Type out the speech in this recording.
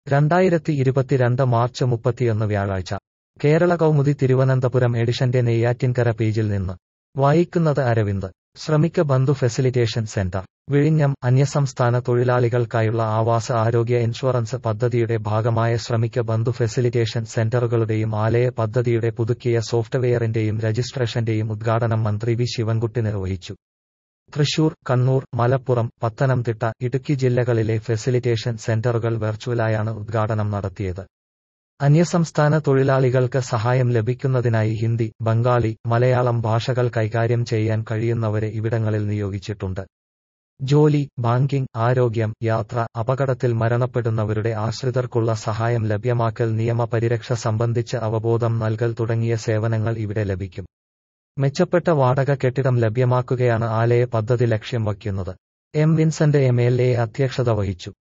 രണ്ടായിരത്തി ഇരുപത്തിരണ്ട് മാർച്ച് മുപ്പത്തിയൊന്ന് വ്യാഴാഴ്ച കേരള കൗമുദി തിരുവനന്തപുരം എഡിഷന്റെ നെയ്യാറ്റിൻകര പേജിൽ നിന്ന് വായിക്കുന്നത് അരവിന്ദ് ശ്രമിക ബന്ധു ഫെസിലിറ്റേഷൻ സെന്റർ വിഴിഞ്ഞം അന്യസംസ്ഥാന തൊഴിലാളികൾക്കായുള്ള ആവാസ ആരോഗ്യ ഇൻഷുറൻസ് പദ്ധതിയുടെ ഭാഗമായ ശ്രമിക ബന്ധു ഫെസിലിറ്റേഷൻ സെന്ററുകളുടെയും ആലയ പദ്ധതിയുടെ പുതുക്കിയ സോഫ്റ്റ്വെയറിന്റെയും രജിസ്ട്രേഷന്റെയും ഉദ്ഘാടനം മന്ത്രി വി ശിവൻകുട്ടി നിർവഹിച്ചു തൃശൂർ കണ്ണൂർ മലപ്പുറം പത്തനംതിട്ട ഇടുക്കി ജില്ലകളിലെ ഫെസിലിറ്റേഷൻ സെന്ററുകൾ വെർച്വലായാണ് ഉദ്ഘാടനം നടത്തിയത് അന്യസംസ്ഥാന തൊഴിലാളികൾക്ക് സഹായം ലഭിക്കുന്നതിനായി ഹിന്ദി ബംഗാളി മലയാളം ഭാഷകൾ കൈകാര്യം ചെയ്യാൻ കഴിയുന്നവരെ ഇവിടങ്ങളിൽ നിയോഗിച്ചിട്ടുണ്ട് ജോലി ബാങ്കിംഗ് ആരോഗ്യം യാത്ര അപകടത്തിൽ മരണപ്പെടുന്നവരുടെ ആശ്രിതർക്കുള്ള സഹായം ലഭ്യമാക്കൽ നിയമപരിരക്ഷ സംബന്ധിച്ച് അവബോധം നൽകൽ തുടങ്ങിയ സേവനങ്ങൾ ഇവിടെ ലഭിക്കും മെച്ചപ്പെട്ട വാടക കെട്ടിടം ലഭ്യമാക്കുകയാണ് ആലയ പദ്ധതി ലക്ഷ്യം വയ്ക്കുന്നത് M Vincent M L A അധ്യക്ഷത വഹിച്ചു